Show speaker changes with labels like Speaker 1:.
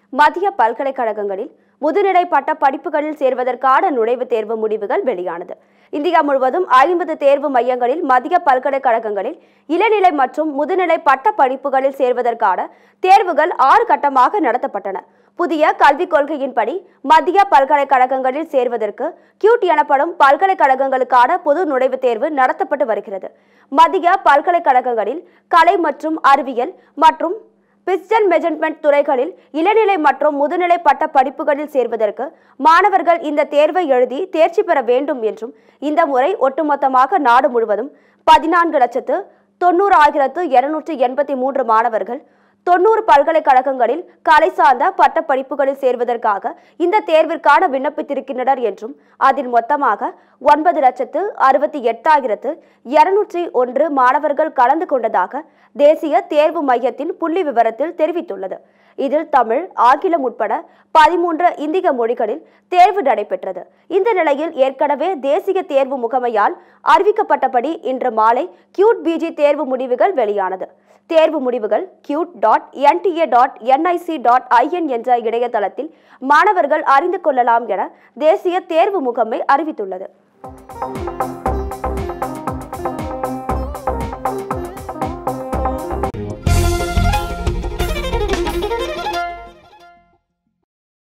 Speaker 1: மத்திய பல்கலைக்கழகங்களில் முதுநிலை பட்ட படிப்புகளில் சேர்வதற்கான நுழைவுத் தேர்வு முடிவுகள் வெளியானது இந்தியா முழுவதும் ஐம்பது தேர்வு மையங்களில் மத்திய பல்கலைக்கழகங்களில் இளநிலை மற்றும் முதுநிலை பட்ட படிப்புகளில் சேர்வதற்கான தேர்வுகள் ஆறு கட்டமாக நடத்தப்பட்டன புதிய கல்விக் கொள்கையின்படி மத்திய பல்கலைக்கழகங்களில் சேர்வதற்கு கியூட் எனப்படும் பல்கலைக்கழகங்களுக்கான பொது நுழைவுத் தேர்வு நடத்தப்பட்டு வருகிறது மத்திய பல்கலைக்கழகங்களில் கலை மற்றும் அறிவியல் மற்றும் பிஸ்டன் மெஜர்மெண்ட் துறைகளில் இளநிலை மற்றும் முதுநிலை பட்ட படிப்புகளில் சேர்வதற்கு மாணவர்கள் இந்த தேர்வை எழுதி தேர்ச்சி பெற வேண்டும் என்றும் இந்த முறை ஒட்டுமொத்தமாக நாடு முழுவதும் பதினான்கு லட்சத்து தொண்ணூறு ஆயிரத்து இருநூற்றி எண்பத்தி மூன்று மாணவர்கள் தொண்ணூறு பல்கலைக்கழகங்களில் கலை சார்ந்த பட்ட படிப்புகளில் சேர்வதற்காக இந்த தேர்விற்கான விண்ணப்பித்திருக்கின்றனர் என்றும் அதில் மொத்தமாக ஒன்பது லட்சத்து அறுபத்தி எட்டாயிரத்து இருநூற்றி ஒன்று மாணவர்கள் கலந்து கொண்டதாக தேசிய தேர்வு மையத்தின் புள்ளி விவரத்தில் தெரிவித்துள்ளது இதில் தமிழ் ஆங்கிலம் உட்பட பதிமூன்று இந்திய மொழிகளில் தேர்வு நடைபெற்றது இந்த நிலையில் ஏற்கனவே தேசிய தேர்வு முகமையால் அறிவிக்கப்பட்டபடி இன்று மாலை கியூட் பிஜி தேர்வு முடிவுகள் வெளியானது தேர்வு முடிவுகள் CUET dot N T A dot N I C dot I N என்ற இணையதளத்தில் மாணவர்கள் அறிந்து கொள்ளலாம் என தேசிய தேர்வு முகமை அறிவித்துள்ளது